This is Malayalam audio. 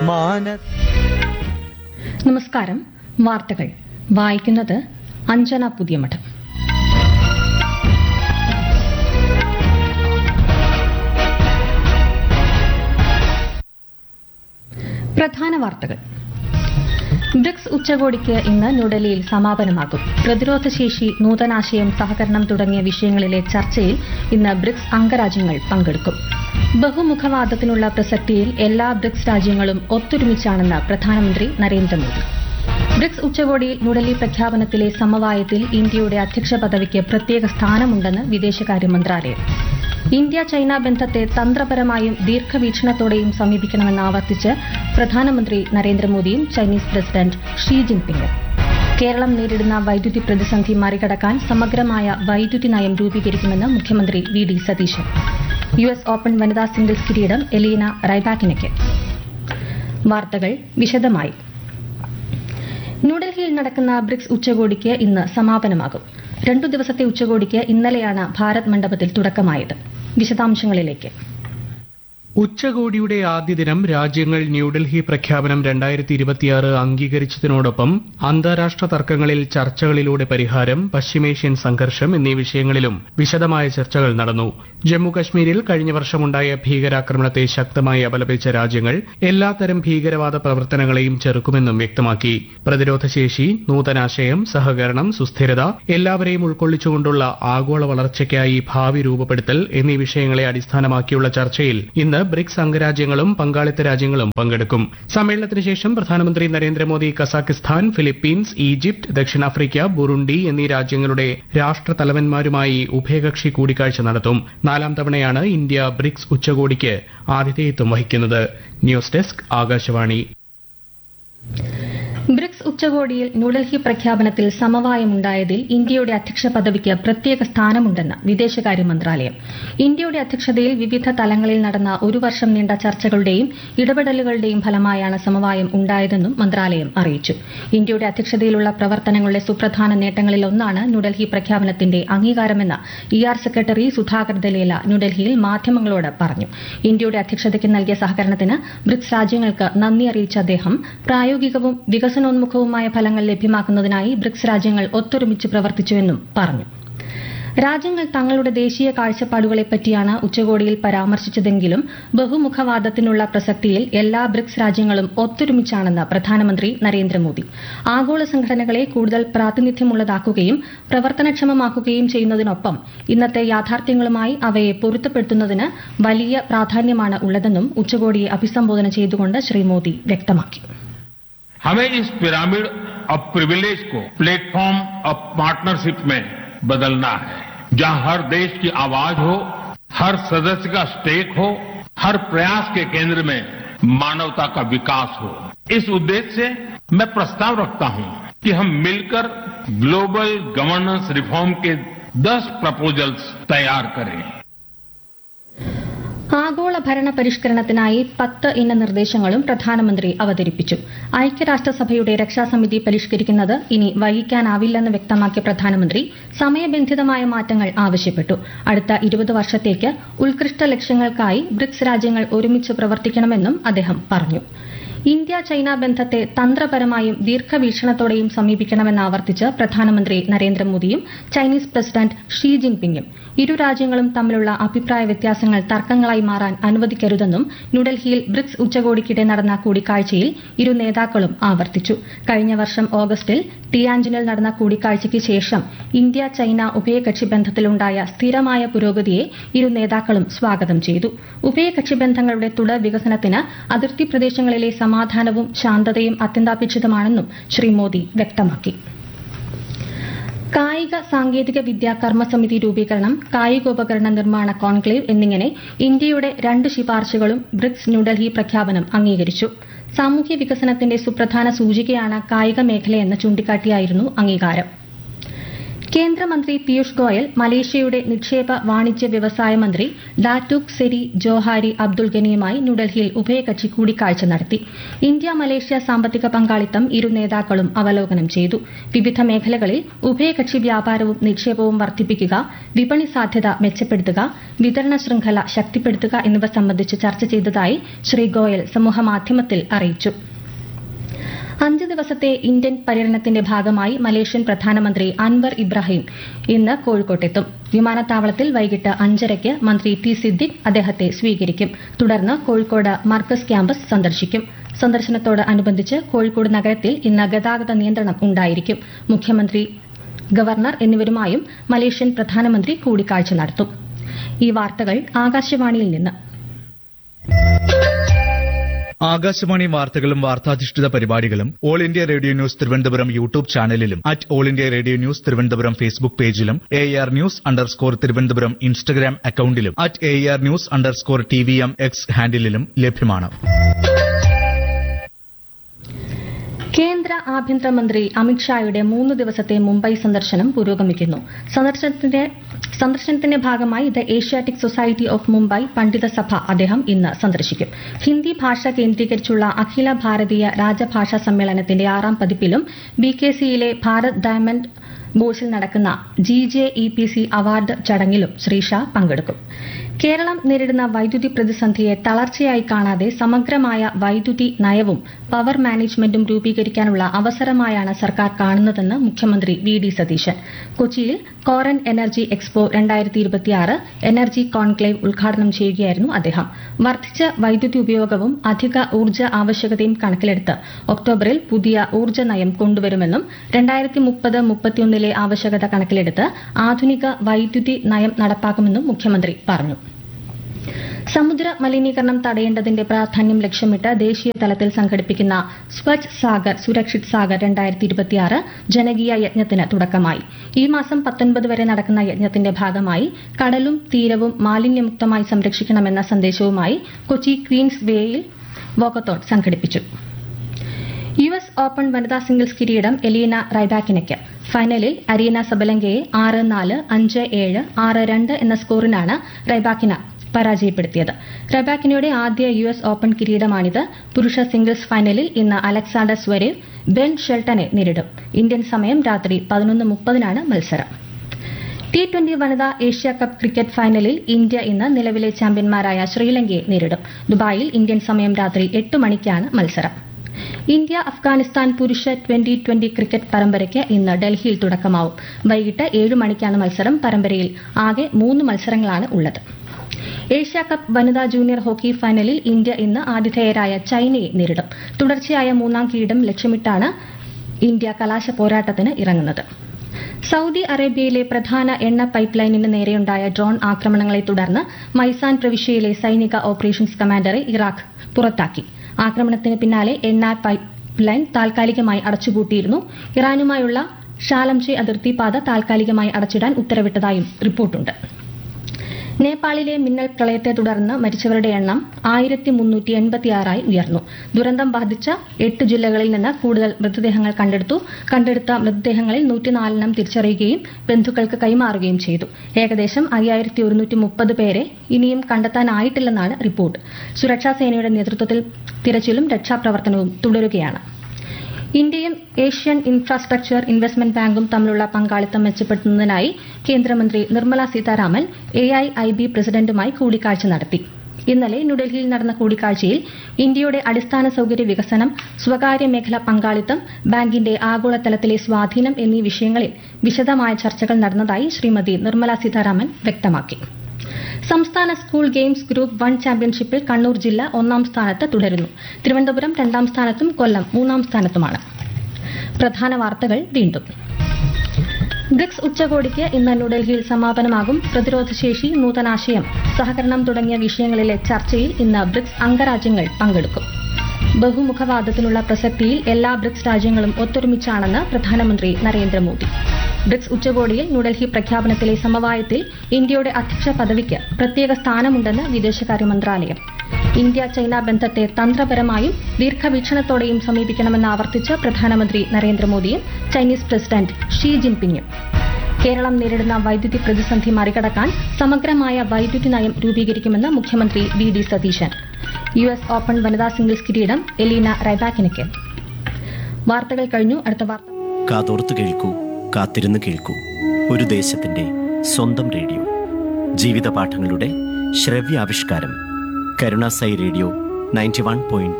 മാന നമസ്കാരം വാർത്തകൾ വായിക്കുന്നത് അഞ്ജന പുതിയമഠം പ്രധാന വാർത്തകൾ ബ്രിക്സ് ഉച്ചകോടിക്ക് ഇന്ന് ന്യൂഡൽഹിയിൽ സമാപനമാകും പ്രതിരോധശേഷി നൂതനാശയം സഹകരണം തുടങ്ങിയ വിഷയങ്ങളിലെ ചർച്ചയിൽ ഇന്ന് ബ്രിക്സ് അംഗരാജ്യങ്ങൾ പങ്കെടുക്കും ബഹുമുഖവാദത്തിനുള്ള പ്രസക്തിയിൽ എല്ലാ ബ്രിക്സ് രാജ്യങ്ങളും ഒത്തൊരുമിച്ചാണെന്ന് പ്രധാനമന്ത്രി നരേന്ദ്രമോദി ബ്രിക്സ് ഉച്ചകോടിയിൽ ന്യൂഡൽഹി പ്രഖ്യാപനത്തിലെ സമവായത്തിൽ ഇന്ത്യയുടെ അധ്യക്ഷ പദവിക്ക് പ്രത്യേക സ്ഥാനമുണ്ടെന്ന് വിദേശകാര്യ മന്ത്രാലയം ഇന്ത്യ ചൈന ബന്ധത്തെ തന്ത്രപരമായും ദീർഘവീക്ഷണത്തോടെയും സമീപിക്കണമെന്ന് ആവർത്തിച്ച് പ്രധാനമന്ത്രി നരേന്ദ്രമോദിയും ചൈനീസ് പ്രസിഡന്റ് ഷീ ജിൻപിങ്ങും കേരളം നേരിടുന്ന വൈദ്യുതി പ്രതിസന്ധി മറികടക്കാൻ സമഗ്രമായ വൈദ്യുതി നയം രൂപീകരിക്കുമെന്ന് മുഖ്യമന്ത്രി V D Satheesan U S open വനിതാ സിംഗിൾസ് കിരീടം എലീന റൈബാക്കിനയ്ക്ക് വാർത്തകൾ വിശദമായി ന്യൂഡൽഹിയിൽ നടക്കുന്ന ബ്രിക്സ് ഉച്ചകോടിക്ക് ഇന്ന് സമാപനമാകും രണ്ടു ദിവസത്തെ ഉച്ചകോടിക്ക് ഇന്നലെയാണ് ഭാരത് മണ്ഡപത്തിൽ തുടക്കമായത് വിശദാംശങ്ങളിലേക്ക് ഉച്ചകോടിയുടെ ആദ്യ ദിനം രാജ്യങ്ങൾ ന്യൂഡൽഹി പ്രഖ്യാപനം രണ്ടായിരത്തി ഇരുപത്തിയാറ് അംഗീകരിച്ചതിനോടൊപ്പം അന്താരാഷ്ട്ര തർക്കങ്ങളിൽ ചർച്ചകളിലൂടെ പരിഹാരം പശ്ചിമേഷ്യൻ സംഘർഷം എന്നീ വിഷയങ്ങളിലും വിശദമായ ചർച്ചകൾ നടന്നു ജമ്മുകശ്മീരിൽ കഴിഞ്ഞ വർഷമുണ്ടായ ഭീകരാക്രമണത്തെ ശക്തമായി അപലപിച്ച രാജ്യങ്ങൾ എല്ലാത്തരം ഭീകരവാദ പ്രവർത്തനങ്ങളെയും ചെറുക്കുമെന്നും വ്യക്തമാക്കി പ്രതിരോധശേഷി നൂതനാശയം സഹകരണം സുസ്ഥിരത എല്ലാവരെയും ഉൾക്കൊള്ളിച്ചുകൊണ്ടുള്ള ആഗോള വളർച്ചയ്ക്കായി ഭാവി രൂപപ്പെടുത്തൽ എന്നീ വിഷയങ്ങളെ അടിസ്ഥാനമാക്കിയുള്ള ചർച്ചയിൽ ഇന്ന് ബ്രിക്സ് അംഗരാജ്യങ്ങളും പങ്കാളിത്ത രാജ്യങ്ങളും പങ്കെടുക്കും സമ്മേളനത്തിന് ശേഷം പ്രധാനമന്ത്രി നരേന്ദ്രമോദി കസാഖിസ്ഥാൻ ഫിലിപ്പീൻസ് ഈജിപ്ത് ദക്ഷിണാഫ്രിക്ക ബുറുണ്ടി എന്നീ രാജ്യങ്ങളുടെ രാഷ്ട്രതലവന്മാരുമായി ഉഭയകക്ഷി കൂടിക്കാഴ്ച നടത്തും നാലാം തവണയാണ് ഇന്ത്യ ബ്രിക്സ് ഉച്ചകോടിക്ക് ആതിഥേയത്വം വഹിക്കുന്നത് ന്യൂസ് ഡെസ്ക് ആകാശവാണി ബ്രിക്സ് ഉച്ചകോടിയിൽ ന്യൂഡൽഹി പ്രഖ്യാപനത്തിൽ സമവായമുണ്ടായതിൽ ഇന്ത്യയുടെ അധ്യക്ഷ പദവിക്ക് പ്രത്യേക സ്ഥാനമുണ്ടെന്ന് വിദേശകാര്യ മന്ത്രാലയം ഇന്ത്യയുടെ അധ്യക്ഷതയിൽ വിവിധ തലങ്ങളിൽ നടന്ന ഒരു വർഷം നീണ്ട ചർച്ചകളുടെയും ഇടപെടലുകളുടെയും ഫലമായാണ് സമവായം ഉണ്ടായതെന്നും മന്ത്രാലയം അറിയിച്ചു ഇന്ത്യയുടെ അധ്യക്ഷതയിലുള്ള പ്രവർത്തനങ്ങളുടെ സുപ്രധാന നേട്ടങ്ങളിൽ ഒന്നാണ് ന്യൂഡൽഹി പ്രഖ്യാപനത്തിന്റെ അംഗീകാരമെന്ന് E R secretary Sudhakar Dalela ന്യൂഡൽഹിയിൽ മാധ്യമങ്ങളോട് പറഞ്ഞു ഇന്ത്യയുടെ അധ്യക്ഷതയ്ക്ക് നൽകിയ സഹകരണത്തിന് ബ്രിക്സ് രാജ്യങ്ങൾക്ക് നന്ദി അറിയിച്ച അദ്ദേഹം പ്രായോഗികവും വികസനോന്മുഖവുമായ ഫലങ്ങൾ ലഭ്യമാക്കുന്നതിനായി ബ്രിക്സ് രാജ്യങ്ങൾ ഒത്തൊരുമിച്ച് പ്രവർത്തിച്ചുവെന്നും പറഞ്ഞു രാജ്യങ്ങൾ തങ്ങളുടെ ദേശീയ കാഴ്ചപ്പാടുകളെപ്പറ്റിയാണ് ഉച്ചകോടിയിൽ പരാമർശിച്ചതെങ്കിലും ബഹുമുഖവാദത്തിനുള്ള പ്രസക്തിയിൽ എല്ലാ ബ്രിക്സ് രാജ്യങ്ങളും ഒത്തൊരുമിച്ചാണെന്ന് പ്രധാനമന്ത്രി നരേന്ദ്രമോദി ആഗോള സംഘടനകളെ കൂടുതൽ പ്രാതിനിധ്യമുള്ളതാക്കുകയും പ്രവർത്തനക്ഷമമാക്കുകയും ചെയ്യുന്നതിനൊപ്പം ഇന്നത്തെ യാഥാർത്ഥ്യങ്ങളുമായി അവയെ പൊരുത്തപ്പെടുത്തുന്നതിന് വലിയ പ്രാധാന്യമാണ് ഉള്ളതെന്നും ഉച്ചകോടിയെ അഭിസംബോധന ചെയ്തുകൊണ്ട് ശ്രീ മോദി വ്യക്തമാക്കി हमें इस पिरामिड ऑफ प्रिविलेज को प्लेटफॉर्म ऑफ पार्टनरशिप में बदलना है जहां हर देश की आवाज हो हर सदस्य का स्टेक हो हर प्रयास के केंद्र में मानवता का विकास हो इस उद्देश्य से मैं प्रस्ताव रखता हूं कि हम मिलकर ग्लोबल गवर्नेंस रिफॉर्म के 10 प्रपोजल्स तैयार करें ആഗോള ഭരണ പരിഷ്കരണത്തിനായി പത്ത് ഇന നിർദ്ദേശങ്ങളും പ്രധാനമന്ത്രി അവതരിപ്പിച്ചു ഐക്യരാഷ്ട്രസഭയുടെ രക്ഷാസമിതി പരിഷ്കരിക്കുന്നത് ഇനി വൈകിക്കാനാവില്ലെന്ന് വ്യക്തമാക്കിയ പ്രധാനമന്ത്രി സമയബന്ധിതമായ മാറ്റങ്ങൾ ആവശ്യപ്പെട്ടു അടുത്ത ഇരുപത് വർഷത്തേക്ക് ഉത്കൃഷ്ട ലക്ഷ്യങ്ങൾക്കായി ബ്രിക്സ് രാജ്യങ്ങൾ ഒരുമിച്ച് പ്രവർത്തിക്കണമെന്നും അദ്ദേഹം പറഞ്ഞു ഇന്ത്യ ചൈന ബന്ധത്തെ തന്ത്രപരമായും ദീർഘവീക്ഷണത്തോടെയും സമീപിക്കണമെന്ന് ആവർത്തിച്ച് പ്രധാനമന്ത്രി നരേന്ദ്രമോദിയും ചൈനീസ് പ്രസിഡന്റ് ഷീ ജിൻപിങ്ങും ഇരു രാജ്യങ്ങളും തമ്മിലുള്ള അഭിപ്രായ വ്യത്യാസങ്ങൾ തർക്കങ്ങളായി മാറാൻ അനുവദിക്കരുതെന്നും ന്യൂഡൽഹിയിൽ ബ്രിക്സ് ഉച്ചകോടിക്കിടെ നടന്ന കൂടിക്കാഴ്ചയിൽ ഇരു നേതാക്കളും ആവർത്തിച്ചു കഴിഞ്ഞ വർഷം ഓഗസ്റ്റിൽ ടിയാൻജിനിൽ നടന്ന കൂടിക്കാഴ്ചയ്ക്ക് ശേഷം ഇന്ത്യ ചൈന ഉഭയകക്ഷി ബന്ധത്തിലുണ്ടായ സ്ഥിരമായ പുരോഗതിയെ ഇരു നേതാക്കളും സ്വാഗതം ചെയ്തു ഉഭയകക്ഷി ബന്ധങ്ങളുടെ തുടർ വികസനത്തിന് അതിർത്തി പ്രദേശങ്ങളിലെ സമാധാനവും ശാന്തതയും അത്യന്താപേക്ഷിതമാണെന്നും ശ്രീ മോദി വ്യക്തമാക്കി കായിക സാങ്കേതിക വിദ്യ കർമ്മസമിതി രൂപീകരണം കായികോപകരണ നിർമ്മാണ കോൺക്ലേവ് എന്നിങ്ങനെ ഇന്ത്യയുടെ രണ്ട് ശുപാർശകളും ബ്രിക്സ് ന്യൂഡൽഹി പ്രഖ്യാപനം അംഗീകരിച്ചു സാമൂഹ്യ വികസനത്തിന്റെ സുപ്രധാന സൂചികയാണ് കായിക മേഖലയെന്ന് ചൂണ്ടിക്കാട്ടിയായിരുന്നു അംഗീകാരം കേന്ദ്രമന്ത്രി പീയൂഷ് ഗോയൽ മലേഷ്യയുടെ നിക്ഷേപ വാണിജ്യ വ്യവസായ മന്ത്രി ഡാറ്റൂക് സെരി ജോഹാരി അബ്ദുൾ ഗനിയുമായി ന്യൂഡൽഹിയിൽ ഉഭയകക്ഷി കൂടിക്കാഴ്ച നടത്തി ഇന്ത്യ മലേഷ്യ സാമ്പത്തിക പങ്കാളിത്തം ഇരു നേതാക്കളും അവലോകനം ചെയ്തു വിവിധ മേഖലകളിൽ ഉഭയകക്ഷി വ്യാപാരവും നിക്ഷേപവും വർദ്ധിപ്പിക്കുക വിപണി സാധ്യത മെച്ചപ്പെടുത്തുക വിതരണ ശൃംഖല ശക്തിപ്പെടുത്തുക എന്നിവ സംബന്ധിച്ച് ചർച്ച ചെയ്തതായി ശ്രീ ഗോയൽ സമൂഹമാധ്യമത്തിൽ അറിയിച്ചു അഞ്ച് ദിവസത്തെ ഇന്ത്യൻ പര്യടനത്തിന്റെ ഭാഗമായി മലേഷ്യൻ പ്രധാനമന്ത്രി അൻവർ ഇബ്രാഹിം ഇന്ന് കോഴിക്കോട്ടെത്തും വിമാനത്താവളത്തിൽ വൈകിട്ട് അഞ്ചരയ്ക്ക് മന്ത്രി ടി സിദ്ദിഖ് അദ്ദേഹത്തെ സ്വീകരിക്കും തുടർന്ന് കോഴിക്കോട് മർക്കസ് ക്യാമ്പസ് സന്ദർശിക്കും സന്ദർശനത്തോട് അനുബന്ധിച്ച് കോഴിക്കോട് നഗരത്തിൽ ഇന്ന് ഗതാഗത നിയന്ത്രണം ഉണ്ടായിരിക്കും മുഖ്യമന്ത്രി ഗവർണർ എന്നിവരുമായും മലേഷ്യൻ പ്രധാനമന്ത്രി കൂടിക്കാഴ്ച നടത്തും ഈ വാർത്തകൾ ആകാശവാണിയിൽ നിന്ന് ആകാശവാണി വാർത്തകളും വാർത്താധിഷ്ഠിത പരിപാടികളും all India radio news Thiruvananthapuram YouTube ചാനലിലും at all India radio news Thiruvananthapuram Facebook പേജിലും A R news underscore Thiruvananthapuram Instagram അക്കൌണ്ടിലും at A R news underscore T V M X ഹാൻഡിലും ലഭ്യമാണ് കേന്ദ്ര ആഭ്യന്തരമന്ത്രി അമിത്ഷായുടെ മൂന്ന് ദിവസത്തെ മുംബൈ സന്ദർശനം പുരോഗമിക്കുന്നു സന്ദർശനത്തിന്റെ സന്ദർശനത്തിന്റെ ഭാഗമായി the Asiatic society of Mumbai പണ്ഡിത സഭ അദ്ദേഹം ഇന്ന് സന്ദർശിക്കും ഹിന്ദി ഭാഷ കേന്ദ്രീകരിച്ചുള്ള അഖില ഭാരതീയ രാജഭാഷാ സമ്മേളനത്തിന്റെ ആറാം പതിപ്പിലും ബി കെ സിയിലെ ഭാരത് ഡയമണ്ട് ബോസിൽ നടക്കുന്ന G J E P C award ചടങ്ങിലും ശ്രീ ഷാ പങ്കെടുക്കും കേരളം നേരിടുന്ന വൈദ്യുതി പ്രതിസന്ധിയെ തളർച്ചയായി കാണാതെ സമഗ്രമായ വൈദ്യുതി നയവും പവർ മാനേജ്മെന്റും രൂപീകരിക്കാനുള്ള അവസരമായാണ് സർക്കാർ കാണുന്നതെന്ന് മുഖ്യമന്ത്രി വി ഡി സതീശൻ കൊച്ചിയിൽ കോറൻ എനർജി എക്സ്പോ എനർജി കോൺക്ലേവ് ഉദ്ഘാടനം ചെയ്യുകയായിരുന്നു അദ്ദേഹം വർദ്ധിച്ച വൈദ്യുതി ഉപയോഗവും അധിക ഊർജ്ജ ആവശ്യകതയും കണക്കിലെടുത്ത് ഒക്ടോബറിൽ പുതിയ ഊർജ്ജ നയം കൊണ്ടുവരുമെന്നും രണ്ടായിരത്തി മുപ്പത് മുപ്പത്തിയൊന്നിലെ ആവശ്യകത കണക്കിലെടുത്ത് ആധുനിക വൈദ്യുതി നയം നടപ്പാക്കുമെന്നും മുഖ്യമന്ത്രി പറഞ്ഞു സമുദ്ര മലിനീകരണം തടയേണ്ടതിന്റെ പ്രാധാന്യം ലക്ഷ്യമിട്ട് ദേശീയ തലത്തിൽ സംഘടിപ്പിക്കുന്ന സ്വച്ഛ് സാഗർ സുരക്ഷിത് സാഗർ രണ്ടായിരത്തി ഇരുപത്തിയാറ് ജനകീയ യജ്ഞത്തിന് തുടക്കമായി ഈ മാസം പത്തൊൻപത് വരെ നടക്കുന്ന യജ്ഞത്തിന്റെ ഭാഗമായി കടലും തീരവും മാലിന്യമുക്തമായി സംരക്ഷിക്കണമെന്ന സന്ദേശവുമായി കൊച്ചി ക്വീൻസ് വേയിൽ വോക്കത്തോൺ സംഘടിപ്പിച്ചു യു എസ് ഓപ്പൺ വനിതാ സിംഗിൾസ് കിരീടം എലീന റൈബാക്കിനയ്ക്ക് ഫൈനലിൽ അരീന സബലങ്കയെ ആറ് നാല് അഞ്ച് ഏഴ് ആറ് രണ്ട് എന്ന സ്കോറിനാണ് റൈബാക്കിന പരാജയപ്പെടുത്തിയത് റബാക്കിനയുടെ ആദ്യ യു എസ് ഓപ്പൺ കിരീടമാണിത് പുരുഷ സിംഗിൾസ് ഫൈനലിൽ ഇന്ന് അലക്സാണ്ടർ സ്വരേവ് ബെൻ ഷെൽട്ടനെ നേരിടും ഇന്ത്യൻ സമയം രാത്രി പതിനൊന്ന് മുപ്പതിനാണ് മത്സരം ടി ട്വന്റി വനിതാ ഏഷ്യ കപ്പ് ക്രിക്കറ്റ് ഫൈനലിൽ ഇന്ത്യ ഇന്ന് നിലവിലെ ചാമ്പ്യന്മാരായ ശ്രീലങ്കയെ നേരിടും ദുബായിൽ ഇന്ത്യൻ സമയം രാത്രി എട്ട് മണിക്കാണ് മത്സരം ഇന്ത്യ അഫ്ഗാനിസ്ഥാൻ പുരുഷ ട്വന്റി ട്വന്റി ക്രിക്കറ്റ് പരമ്പരയ്ക്ക് ഇന്ന് ഡൽഹിയിൽ തുടക്കമാവും വൈകിട്ട് ഏഴ് മണിക്കാണ് മത്സരം പരമ്പരയിൽ ആകെ മൂന്ന് മത്സരങ്ങളാണ് ഉള്ളത് ഏഷ്യ കപ്പ് വനിതാ ജൂനിയർ ഹോക്കി ഫൈനലിൽ ഇന്ത്യ ഇന്ന് ആതിഥേയരായ ചൈനയെ നേരിടും തുടർച്ചയായ മൂന്നാം കിരീടം ലക്ഷ്യമിട്ടാണ് ഇന്ത്യ കലാശ പോരാട്ടത്തിന് ഇറങ്ങുന്നത് സൌദി അറേബ്യയിലെ പ്രധാന എണ്ണ പൈപ്പ് ലൈനിന് നേരെയുണ്ടായ ഡ്രോൺ ആക്രമണങ്ങളെ തുടർന്ന് മൈസാൻ പ്രവിശ്യയിലെ സൈനിക ഓപ്പറേഷൻസ് കമാൻഡറെ ഇറാഖ് പുറത്താക്കി ആക്രമണത്തിന് പിന്നാലെ എണ്ണ പൈപ്പ് ലൈൻ താൽക്കാലികമായി അടച്ചുപൂട്ടിയിരുന്നു ഇറാനുമായുള്ള ഷാലംചെ അതിർത്തി പാത താൽക്കാലികമായി അടച്ചിടാൻ ഉത്തരവിട്ടതായും റിപ്പോർട്ടുണ്ട് നേപ്പാളിലെ മിന്നൽ പ്രളയത്തെ തുടർന്ന് മരിച്ചവരുടെ എണ്ണം ആയിരത്തി മുന്നൂറ്റി എൺപത്തിയാറായി ഉയർന്നു ദുരന്തം ബാധിച്ച എട്ട് ജില്ലകളിൽ നിന്ന് കൂടുതൽ മൃതദേഹങ്ങൾ കണ്ടെടുത്തു കണ്ടെടുത്ത മൃതദേഹങ്ങളിൽ നൂറ്റിനാലെണ്ണം തിരിച്ചറിയുകയും ബന്ധുക്കൾക്ക് കൈമാറുകയും ചെയ്തു ഏകദേശം അയ്യായിരത്തി ഒരുന്നൂറ്റി മുപ്പത് പേരെ ഇനിയും കണ്ടെത്താനായിട്ടില്ലെന്നാണ് റിപ്പോർട്ട് സുരക്ഷാ സേനയുടെ നേതൃത്വത്തിൽ തിരച്ചിലും രക്ഷാപ്രവർത്തനവും തുടരുകയാണ് ഇന്ത്യയും ഏഷ്യൻ ഇൻഫ്രാസ്ട്രക്ചർ ഇൻവെസ്റ്റ്മെന്റ് ബാങ്കും തമ്മിലുള്ള പങ്കാളിത്തം മെച്ചപ്പെടുത്തുന്നതിനായി കേന്ദ്രമന്ത്രി Nirmala Sitharaman A I I B പ്രസിഡന്റുമായി കൂടിക്കാഴ്ച നടത്തി ഇന്നലെ ന്യൂഡൽഹിയിൽ നടന്ന കൂടിക്കാഴ്ചയിൽ ഇന്ത്യയുടെ അടിസ്ഥാന സൌകര്യ വികസനം സ്വകാര്യ മേഖല പങ്കാളിത്തം ബാങ്കിന്റെ ആഗോളതലത്തിലെ സ്വാധീനം എന്നീ വിഷയങ്ങളിൽ വിശദമായ ചർച്ചകൾ നടന്നതായി ശ്രീമതി നിർമ്മല സീതാരാമൻ വ്യക്തമാക്കി സംസ്ഥാന സ്കൂൾ ഗെയിംസ് ഗ്രൂപ്പ് വൺ ചാമ്പ്യൻഷിപ്പിൽ കണ്ണൂർ ജില്ല ഒന്നാം സ്ഥാനത്ത് തുടരുന്നു തിരുവനന്തപുരം രണ്ടാം സ്ഥാനത്തും കൊല്ലം മൂന്നാം സ്ഥാനത്തുമാണ് പ്രധാന വാർത്തകൾ വീണ്ടും ബ്രിക്സ് ഉച്ചകോടിക്ക് ഇന്ന് ന്യൂഡൽഹിയിൽ സമാപനമാകും പ്രതിരോധശേഷി നൂതനാശയം സഹകരണം തുടങ്ങിയ വിഷയങ്ങളിലെ ചർച്ചയിൽ ഇന്ന് ബ്രിക്സ് അംഗരാജ്യങ്ങൾ പങ്കെടുക്കും ബഹുമുഖവാദത്തിനുള്ള പ്രസക്തിയിൽ എല്ലാ ബ്രിക്സ് രാജ്യങ്ങളും ഒത്തൊരുമിച്ചാണെന്ന് പ്രധാനമന്ത്രി നരേന്ദ്രമോദി ബ്രിക്സ് ഉച്ചകോടിയിൽ ന്യൂഡൽഹി പ്രഖ്യാപനത്തിലെ സമവായത്തിൽ ഇന്ത്യയുടെ അധ്യക്ഷ പദവിക്ക് പ്രത്യേക സ്ഥാനമുണ്ടെന്ന് വിദേശകാര്യ മന്ത്രാലയം ഇന്ത്യ ചൈന ബന്ധത്തെ തന്ത്രപരമായും ദീർഘവീക്ഷണത്തോടെയും സമീപിക്കണമെന്ന് ആവർത്തിച്ച് പ്രധാനമന്ത്രി നരേന്ദ്രമോദിയും ചൈനീസ് പ്രസിഡന്റ് ഷീ ജിൻപിങ്ങും കേരളം നേരിടുന്ന വൈദ്യുതി പ്രതിസന്ധി മറികടക്കാൻ സമഗ്രമായ വൈദ്യുതി നയം രൂപീകരിക്കുമെന്ന് മുഖ്യമന്ത്രി V D Satheesan U S open വനിതാ സിംഗിൾസ് കിരീടം എലീന റൈബാക്കിനയ്ക്ക് വാർത്തകൾ കഴിഞ്ഞു അടുത്ത വാർത്ത കാതോർത്ത് കേൾക്കൂ കാത്തിരുന്ന് കേൾക്കൂ ഒരു ദേശത്തിന്റെ സ്വന്തം റേഡിയോ ജീവിത പാഠങ്ങളുടെ ശ്രവ്യാവിഷ്കാരം Karunasai radio ninety one point